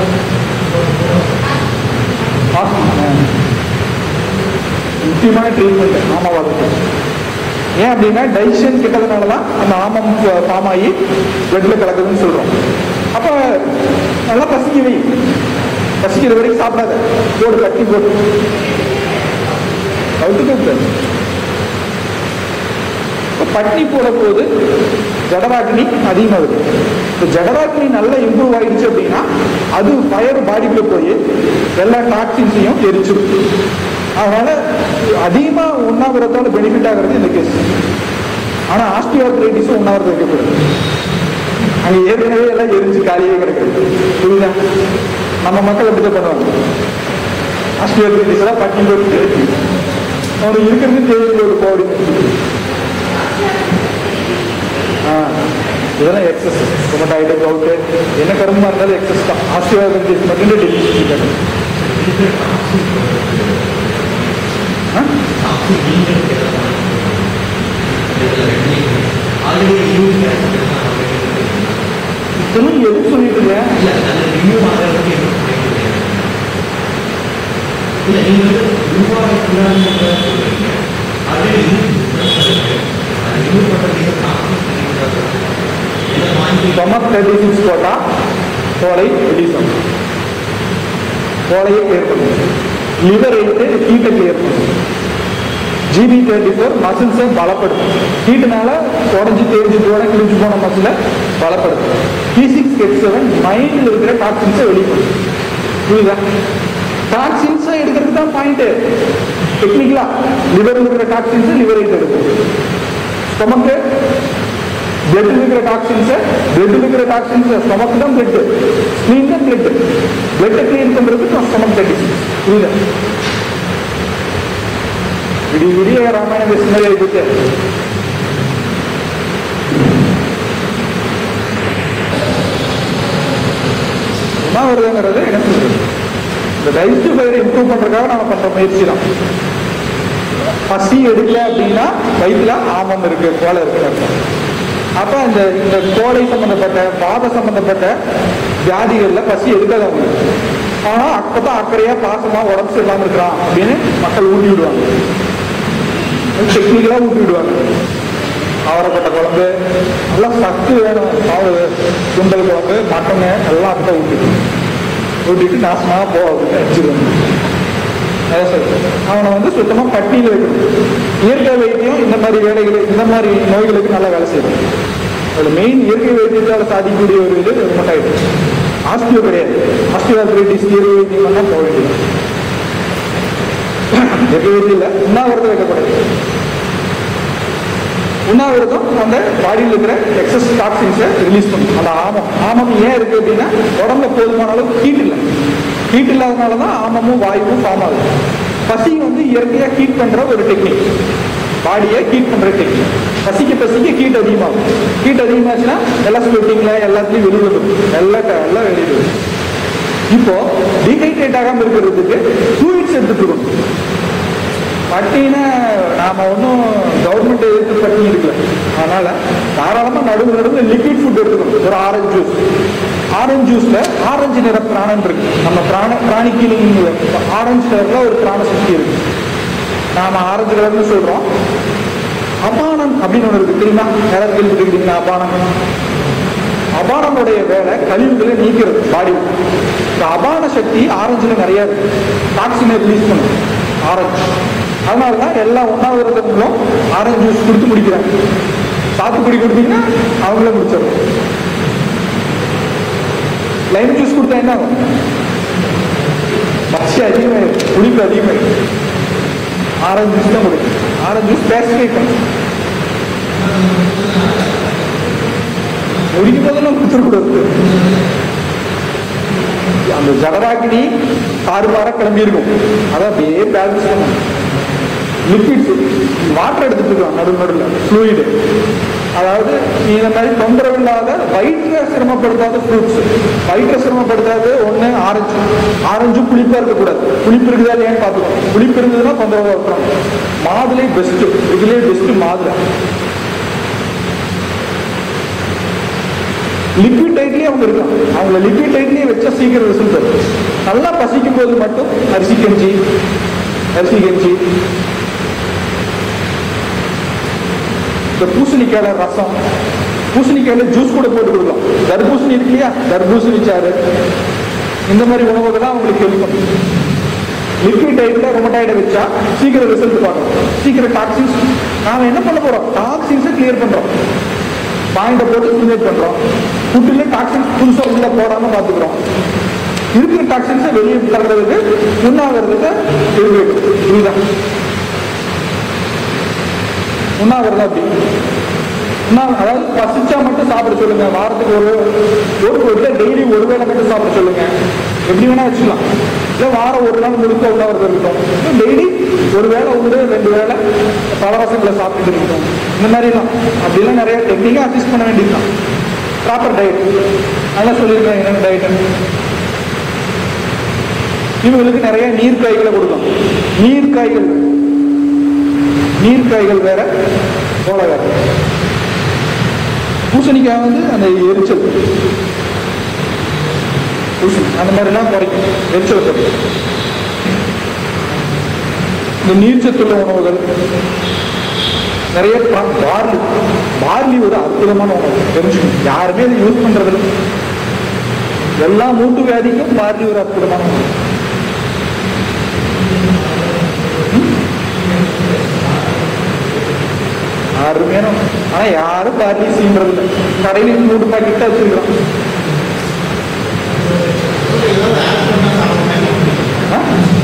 ஹாஸ்பிட்டல் முக்கியமான ட்ரீட்மெண்ட் ஆமாவாதத்துக்கு ஏன் அப்படின்னா டைஜஷன் கிட்டதுனால தான் அந்த ஆமம் ஃபார்ம் ஆகி பிளட்ல கலக்குதுன்னு சொல்றோம் அப்ப நல்லா பசிக்க வை பசிக்கிற வரைக்கும் சாப்பிடாத போடு கட்டி போட்டு அவுத்துக்கு பட்னி போட போது ஜடராக்னி அதிகமாகுது இப்போ ஜடராக்னி நல்லா இம்ப்ரூவ் ஆயிடுச்சு அப்படின்னா அது ஃபயர் பாடிக்குள்ள போய் எல்லா டாக்ஸின்ஸையும் எரிச்சிடும் அதனால அதிகமா உண்ணாவிரத்தால பெனிஃபிட் ஆகிறது இந்த கேஸ் ஆனா ஆஸ்டியோஆர்த்ரைட்டிஸும் உண்ணாவிரதம் வைக்கக்கூடாது அங்க ஏற்கனவே எல்லாம் எரிஞ்சு காலியே கிடக்குது புரியுதா நம்ம மக்கள் அப்படிதான் பண்ணுவாங்க ஆஸ்டியோஆர்த்ரைட்டிஸ் எல்லாம் பட்டி போட்டு அவனுக்கு இருக்கிறது தேவையில்லை ஒரு கோடி ஆ, இதெல்லாம் எக்ஸஸ் ரொமட்டாய்டு கவுட்டு என்ன கருமா இருந்தாலும் எக்ஸஸ் தான் ஆஸ்டியோஆர்த்ரைட்டிஸ் மட்டும் டெலிஷன் இதெல்லாம் எது சொல்லிட்டு இருக்கேன் ஸ்டொமக் தேர்ட்டி சிக்ஸ் போட்டால் கோலை ரிலீஸ் ஆகும் கோலையை கிளியர் பண்ணும் லிவர் எயிட்டு ஹீட்டை கிளியர் பண்ணும் ஜிபி தேர்ட்டி ஃபோர் மசில்ஸை பலப்படுத்தும் ஹீட்டுனால உடஞ்சி தேஞ்சு போன கிழிஞ்சு போன மசிலை பலப்படுத்தும் டி சிக்ஸ் கெட் செவன் மைண்டில் இருக்கிற டாக்ஸின்ஸை வெளிப்படுத்தும் புரியுதா டாக்ஸின்ஸை எடுக்கிறது தான் பாயிண்ட் டெக்னிக்கலா லிவரில் இருக்கிற டாக்ஸின்ஸை லிவர் எயிட் எடுக்கும் ஸ்டொமக்கு பிளட் இருக்கிற டாக்ஸின்ஸ் பிளட் இருக்கிற டாக்ஸின்ஸ் ஸ்டொமக் தான் பிளட் ஸ்கிரீன் தான் பிளட் பிளட்டை கிளீன் பண்றதுக்கு ஸ்டொமக் தட்டி புரியுதா விடிய விடிய ராமாயண பேசுனாலே ஆயிடுச்சு உண்ணாவிரதங்கிறது என்ன சொல்றது இந்த டைஜஸ்டிவ் ஃபைபரை இம்ப்ரூவ் பண்றதுக்காக நம்ம பண்ற முயற்சி தான் பசி எடுக்கல அப்படின்னா வயிற்றுல ஆமம் இருக்கு கோலை இருக்குன்னு அர்த்தம் அப்ப இந்த இந்த கோலை சம்பந்தப்பட்ட வாத சம்பந்தப்பட்ட வியாதிகள்ல பசி எடுக்காது அவங்களுக்கு ஆனா அப்பதான் அக்கறையா பாசமா உடம்பு சரியில்லாம இருக்கிறான் அப்படின்னு மக்கள் ஊட்டி விடுவாங்க டெக்னிக்கலா ஊட்டி விடுவாங்க அவரைப்பட்ட குழம்பு எல்லாம் சத்து வேணும் மாவு சுண்டல் குழம்பு மட்டனு எல்லாம் அப்படிதான் ஊட்டிட்டு ஊட்டிட்டு நாசமா போ அப்படின்னு வச்சிருவாங்க அதான் சொல்றேன். அவனை வந்து சுத்தமா பட்டியல வைக்கணும் இயற்கை வைத்தியம் இந்த மாதிரி வேலைகள் இந்த மாதிரி நோய்களுக்கு நல்லா வேலை செய்யும் அதுல மெயின் இயற்கை வைத்தியத்தால் சாதிக்கக்கூடிய ஒரு இது ரொமட்டாய்டு ஆஸ்டியோ கிடையாது ஆஸ்டியோஆர்த்ரைட்டிஸ் இயற்கை வைத்தியம் பண்ணால் போக வேண்டியது இயற்கை வைத்தியம் இல்லை உண்ணாவிரதம் வைக்கக்கூடாது உண்ணாவிரதம் அந்த பாடியில் இருக்கிற எக்ஸஸ் டாக்ஸின்ஸை ரிலீஸ் பண்ணும் அந்த ஆமம் ஆமம் ஏன் இருக்கு அப்படின்னா உடம்புல போதுமான அளவு ஹீட் இல்லை ஹீட் இல்லாதனால தான் ஆமமும் வாயுவும் ஃபார்ம் ஆகுது பசி வந்து இயற்கையாக ஹீட் பண்ற ஒரு டெக்னிக் பாடியை ஹீட் பண்ற டெக்னிக் பசிக்க பசிக்க ஹீட் அதிகமாகும் ஹீட் அதிகமாச்சுன்னா எல்லாம் ஸ்வெட்டிங்ல எல்லாத்துலயும் வெளியே வரும் எல்லாம் க- எல்லாம் வெளியே வரும் இப்போ டீஹைட்ரேட் ஆகாம இருக்கிறதுக்கு ஃப்ளூயிட்ஸ் எடுத்துக்கணும் பட்டினா நாம ஒன்றும் கவர்மெண்ட் எதிர்த்து பட்டி இருக்கல அதனால தாராளமா நடுவு நடுவில் லிக்விட் ஃபுட் எடுத்துக்கணும் ஒரு ஆரஞ்சு ஜூஸ் ஆரஞ்சு ஜூஸ்ல ஆரஞ்சு நிற பிராணம் இருக்கு நம்ம பிராண பிராணி கீழிங் ஆரஞ்சு கலர்ல ஒரு பிராண சக்தி இருக்கு நாம ஆரஞ்சு கலர்னு சொல்றோம் அபானம் அப்படின்னு ஒன்று இருக்கு தெரியுமா யாராவது கேள்விப்பட்டிருக்கீங்களா அபானம் அபானமுடைய வேலை கழிவுகளை நீக்கிறது பாடி இந்த அபான சக்தி ஆரஞ்சுல நிறைய இருக்கு டாக்ஸினை ரிலீஸ் பண்ணும் ஆரஞ்சு அதனால தான் எல்லா உண்ணாவிரதங்களும் ஆரஞ்சு ஜூஸ் கொடுத்து முடிக்கிறாங்க சாத்துக்குடி கொடுத்தீங்கன்னா அவங்களே முடிச்சிடும் லைம் ஜூஸ் கொடுத்தா என்ன ஆகும் பசி அதிகமாயிடும் புளிப்பு அதிகமாயிடும் ஆரஞ்சு ஜூஸ் தான் கொடுக்கும் ஆரஞ்சு ஜூஸ் பேசிஃபை பண்ணும் முடிக்கும் போதெல்லாம் கொடுத்துடக்கூடாது அந்த ஜடராக்கினி தாறுமாற கிளம்பி இருக்கும் அதை அப்படியே பேலன்ஸ் பண்ணணும் லிக்விட்ஸ் வாட்டர் எடுத்துட்டு இருக்கோம் நடு நடுவில் ஃப்ளூயிடு அதாவது நீ இந்த மாதிரி தொந்தரவு இல்லாத வயிற்றை சிரமப்படுத்தாத ஃப்ரூட்ஸ் வயிற்றை சிரமப்படுத்தாத ஒன்று ஆரஞ்சு ஆரஞ்சு புளிப்பா இருக்கக்கூடாது புளிப்பு இருக்குதா இல்லையான்னு பார்த்துக்கணும் புளிப்பு இருந்ததுன்னா தொந்தரவாக இருக்கிறோம் மாதுளை பெஸ்ட் இதுலேயே பெஸ்ட் மாதுளை லிக்விட் டைட்லயே அவங்க இருக்காங்க அவங்கள லிக்விட் டைட்லயே வச்சா சீக்கிரம் ரிசல்ட் வரும் நல்லா பசிக்கும் போது மட்டும் அரிசி கஞ்சி அரிசி கஞ்சி இந்த பூசணிக்காயில ரசம் பூசணிக்காயில ஜூஸ் கூட போட்டு கொடுக்கலாம் தர்பூசணி இருக்கு இல்லையா தர்பூசணி சாறு இந்த மாதிரி உணவுகள் அவங்களுக்கு ஹெல்ப் பண்ணும் லிக்விட் டைப்ல ரொமட்டாய்டை வச்சா சீக்கிரம் ரிசல்ட் பார்க்கணும் சீக்கிரம் டாக்ஸின்ஸ் நாம என்ன பண்ண போறோம் டாக்ஸின்ஸை கிளியர் பண்றோம் பாயிண்ட போட்டு ஸ்டிமுலேட் பண்றோம் ஃபுட்டுல டாக்ஸின்ஸ் புதுசா உள்ள போடாம பாத்துக்கிறோம் இருக்கிற டாக்ஸின்ஸை வெளியே தள்ளுறதுக்கு உண்ணாவிரதத்தை நிர்வகிக்கும் இதுதான் உண்ணாவிரதம் அப்படி உண்ணா அதாவது பசிச்சா மட்டும் சாப்பிட சொல்லுங்க வாரத்துக்கு ஒரு ஒரு ஒரு டெய்லி ஒரு வேளை மட்டும் சாப்பிட சொல்லுங்க எப்படி வேணா வச்சுக்கலாம் இல்லை வாரம் ஒரு நாள் முழுக்க உண்ணாவிரதம் இருக்கட்டும் டெய்லி ஒரு வேளை உண்டு ரெண்டு வேளை பலரசங்களை சாப்பிட்டு இருக்கட்டும் இந்த மாதிரிலாம் அப்படிலாம் நிறைய டெக்னிக்காக அட்ஜஸ்ட் பண்ண வேண்டியதுதான் ப்ராப்பர் டயட் அதெல்லாம் சொல்லியிருக்கேன் என்னென்ன டயட்டுன்னு இவங்களுக்கு நிறைய நீர்க்காய்களை கொடுக்கலாம் நீர்க்காய்கள் நீர்க்காய்கள் வேற சோள வேற பூசணிக்காய் வந்து அந்த எரிச்சல் பூசணி அந்த மாதிரிலாம் குறைக்கும் எரிச்சல் குறைக்கும் இந்த நீர்ச்சத்துள்ள உணவுகள் நிறைய பா- பார்லி பார்லி ஒரு அற்புதமான உணவு தெரிஞ்சுக்கணும் யாருமே அதை யூஸ் பண்றதில்ல எல்லா மூட்டு வியாதிக்கும் பார்லி ஒரு அற்புதமான உணவு அருமையான உணவு. ஆனா யாரும் பார்லி செய்யறது இல்லை கடையில் நூறு பாக்கெட் வச்சுக்கிறோம் ஆ?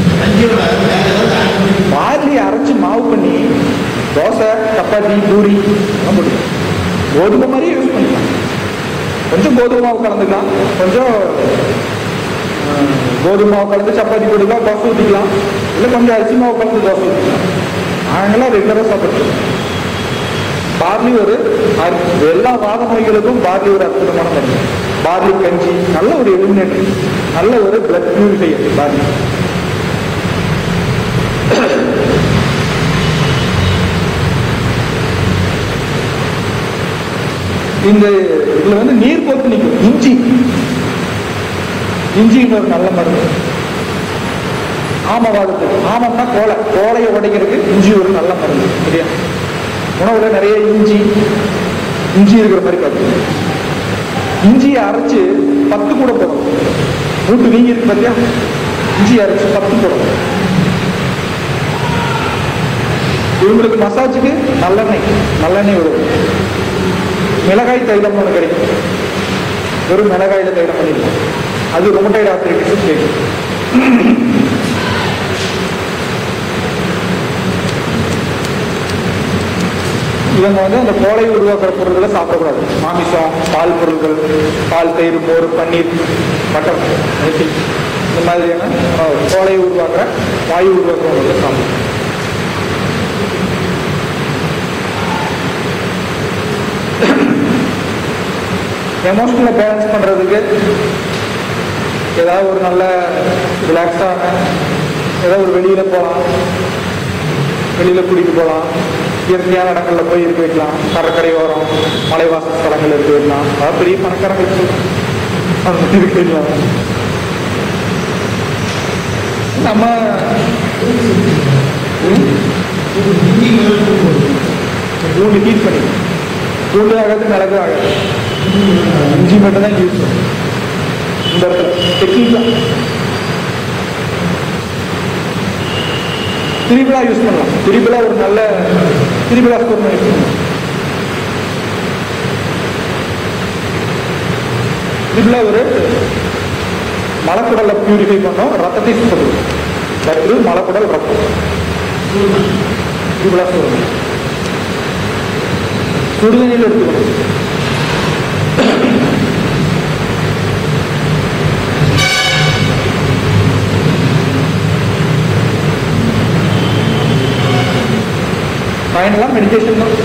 பார்லி அரைச்சு மாவு பண்ணி தோசை சப்பாத்தி பூரி எல்லாம் போட்டுக்கலாம் கோதுமை மாதிரியே யூஸ் பண்ணிக்கலாம் கொஞ்சம் கோதுமை மாவு கலந்துக்கலாம் கொஞ்சம் ஆ, கோதுமை மாவு கலந்து சப்பாத்தி போட்டுக்கலாம் தோசை ஊற்றிக்கலாம் இல்லை கொஞ்சம் அரிசி மாவு கலந்து தோசை ஊற்றிக்கலாம் நாங்களாம் ரெகுலராக சாப்பிட்றோம் பார்லி ஒரு அற்பு- எல்லா வாத நோய்களுக்கும் பார்லி ஒரு அற்புதமான மருந்து பார்லி கஞ்சி நல்ல ஒரு எலிமினேட்டர் நல்ல ஒரு பிளட் பியூரிஃபையர் பார்லி இந்த இதுல வந்து நீர் போத்து நிற்கும் இஞ்சி இஞ்சின்னு ஒரு நல்ல மருந்து ஆமவாதத்துக்கு ஆமம்னா கோலை கோலையை உடைக்கிறதுக்கு இஞ்சி ஒரு நல்ல மருந்து சரியா உணவுல நிறைய இஞ்சி இஞ்சி இருக்கிற மாதிரி பார்த்து இஞ்சியை அரைச்சு பத்து கூட போடணும் மூட்டு வீங்கி இருக்கு பார்த்தியா இஞ்சி அரைச்சு பத்து போடணும் இவங்களுக்கு மசாஜுக்கு நல்லெண்ணெய் நல்லெண்ணெய் வரும் மிளகாய் தைலம் ஒன்று கிடைக்கும் வெறும் மிளகாயில தைலம் பண்ணிடலாம் அது ரொமட்டைட் ஆர்த்ரைட்டிஸ் கேட்கும் இவங்க வந்து அந்த கோலை உருவாக்குற பொருட்களை சாப்பிடக்கூடாது மாமிசம் பால் பொருட்கள் பால் தயிர் மோர் பன்னீர் மட்டன் anything. இந்த மாதிரியான அஹ், கோலை உருவாக்குற வாயு உருவாக்குற பொருட்களை சாப்பிடணும் எமோஷனலை பேலன்ஸ் பண்ணுறதுக்கு ஏதாவது ஒரு நல்ல ரிலாக்ஸான ஏதாவது ஒரு வெளியில் போகலாம் வெளியில் கூட்டிகிட்டு போகலாம் இயற்கையான இடங்களில் போய் இருக்க வைக்கலாம் கடற்கரை ஓரம் மலைவாச ஸ்தலங்கள் இருக்க வைக்கலாம் அதாவது பெரிய பணக்காரங்களுக்கு சொல்லலாம் அந்த மாதிரி இருக்க வைக்கலாம் நம்ம ம்? பூண்டு ஹீட் பண்ணி பூண்டு ஆகாது மிளகு ஆகாது இஞ்சி மட்டும் தான் யூஸ் பண்ணும் இந்த இடத்துல டெக்னிக் தான் திரிபிளா யூஸ் பண்ணலாம் திரிபிளா ஒரு நல்ல திரிபிளா ஸ்கோர் யூஸ் பண்ணலாம் திரிபிளா ஒரு மலக்குடலை பியூரிஃபை பண்ணோம் ரத்தத்தை சுத்தப்படுத்தும் சற்று மலக்குடல் ரத்தம் திரிபிளா ஸ்கோர் சுடுதண்ணியில் எடுத்துக்கணும் ஃபைனலாக மெடிடேஷன் தான்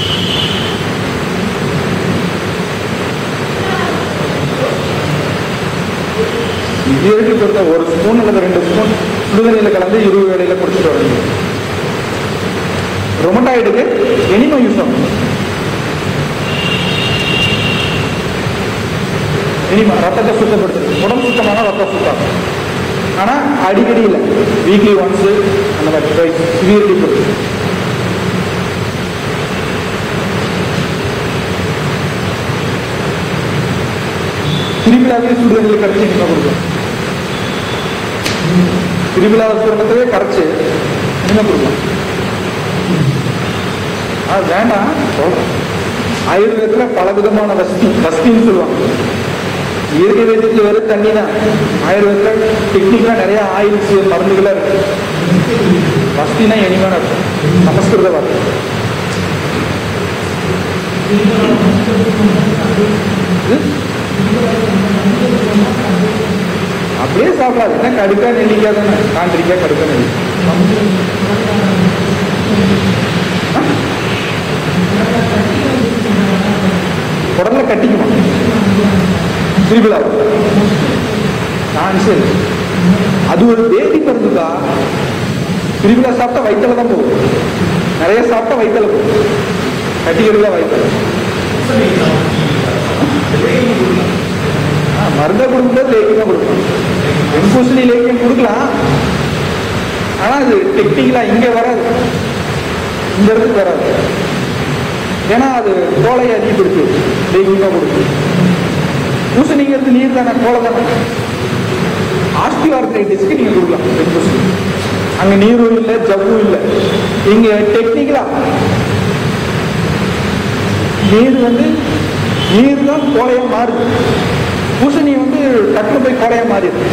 இது வரைக்கும் பொறுத்த ஒரு ஸ்பூன் அல்லது ரெண்டு ஸ்பூன் சுடுதண்ணியில் கலந்து இருபது வேலையில் குடிச்சிட்டு வரணும் ரொமட்டாய்டுக்கு எனிமோ யூஸ் ஆகும் எனிமா ரத்தத்தை சுத்தப்படுத்துது உடம்பு சுத்தமான ரத்தம் சுத்தம் ஆனால் அடிக்கடி இல்லை வீக்லி ஒன்ஸு அந்த மாதிரி சிவியரிட்டி பொறுத்து திருவிழாவே சுடுதண்ணில் கரைச்சி என்ன கொடுக்கும் திருவிழா சுரணத்தவே கரைச்சு என்ன கொடுக்கும் அது வேண்டாம் சொல்றேன். ஆயுர்வேதத்துல பல விதமான வஸ்தி வஸ்தின்னு சொல்லுவாங்க இயற்கை வைத்தியத்தில் வெறும் தண்ணி தான் ஆயுர்வேதத்துல டெக்னிக்கலா நிறைய ஆயில்ஸ் மருந்துகளா இருக்கு வஸ்தினா இனிமையான இருக்கும் சமஸ்கிருத வார்த்தை இது? அப்படியே சாப்பிடாது என்ன கடுக்கா நெல்லிக்காய் தானே காந்திரிக்காய் கடுக்கா நெல்லிக்காய் உடல்ல கட்டிக்குமா திருவிழா நான் சரி அது ஒரு வேதி மருந்துதா திருவிழா சாப்பிட்டா வயிற்றுல தான் போகும் நிறைய சாப்பிட்டா வயிற்றுல போகும் கட்டிக்கிறதா வயிற்றுல ஆ, மருந்தை கொடுக்கும்போது லேக்கியம் தான் கொடுக்கணும் வெண்பூசணி லேக்கியம் கொடுக்கலாம் ஆனா அது டெக்னிக்கலா இங்க வராது இந்த இடத்துக்கு வராது ஏன்னா அது கோலை அதிகப்படுத்து லேக்கியமா கொடுக்கும் பூசணிங்கிறது நீர் தானே கோலை தானே ஆஸ்டியோஆர்த்ரைட்டிஸ்க்கு நீங்க கொடுக்கலாம் வெண்பூசணி அங்க நீரும் இல்லை ஜவ்வும் இல்லை இங்க டெக்னிக்கலா நீர் வந்து நீர் தான் கோலையா மாறுது பூசணி வந்து டக்குனு போய் கோலையா மாறிடுது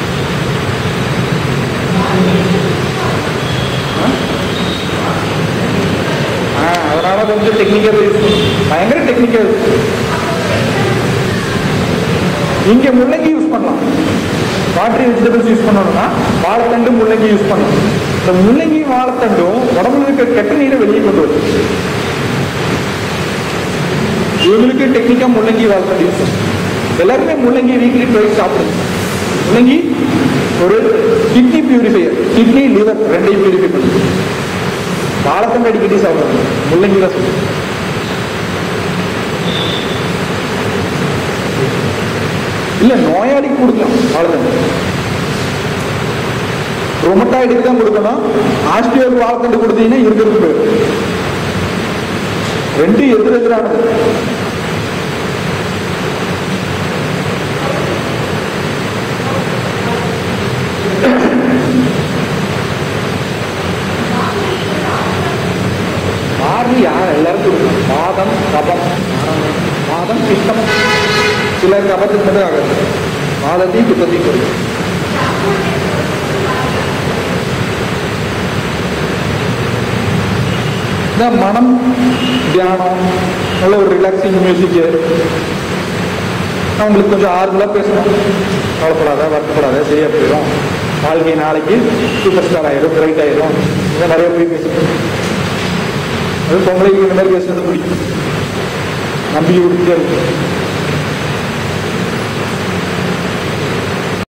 ஆ, அதனால கொஞ்சம் டெக்னிக்கல் பயங்கர டெக்னிக்கல் இங்க முள்ளங்கி யூஸ் பண்ணலாம் வாட்டரி வெஜிடபிள்ஸ் யூஸ் பண்ணணும்னா வாழைத்தண்டு முள்ளங்கி யூஸ் பண்ணலாம் இந்த முள்ளங்கி வாழைத்தண்டும் உடம்புல இருக்க கெட்ட நீரை வெளியே கொண்டு வரும் இவங்களுக்கு டெக்னிக்கா முள்ளங்கி வாழைத்தண்டு யூஸ் பண்ணும் எல்லாருமே முள்ளங்கி வீக்லி ட்வைஸ் சாப்பிடுங்க முள்ளங்கி ஒரு கிட்னி பியூரிஃபையர் கிட்னி லிவர் ரெண்டையும் பியூரிஃபை பண்ணுது வாழைத்தண்டு அடிக்கடி சாப்பிடுவாங்க முள்ளங்கி தான் சொல்லுவாங்க இல்ல நோயாளிக்கு கொடுக்கலாம் வாழைத்தண்டு ரொமட்டாய்டுக்கு தான் கொடுக்கணும் ஆஸ்டியோக்கு வாழைத்தண்டு கொடுத்தீங்கன்னா இருக்கிறது போயிடும் ரெண்டு எதிர் எதிரானது பார்லி யார் எல்லாரும் கொடுக்கணும் வாதம் கபம் வாதம் பித்தம் சில கபத்துக்கு மட்டும் ஆகாது வாதத்தையும் பித்தத்தையும் கொடுக்கும் இந்த மனம் தியானம் நல்ல ஒரு ரிலாக்ஸிங் மியூசிக்கு அவங்களுக்கு கொஞ்சம் ஆறுதலாக பேசணும் கவலைப்படாத வருத்தப்படாத சரியா போயிடும் வாழ்க்கை நாளைக்கு சூப்பர் ஸ்டார் ஆயிரும் பிரைட் ஆயிரும் இதை நிறைய போய் பேசணும் அது பொங்கலைக்கு இந்த மாதிரி பேசுறது பிடிக்கும் நம்பி கொடுத்துட்டே இருக்கும்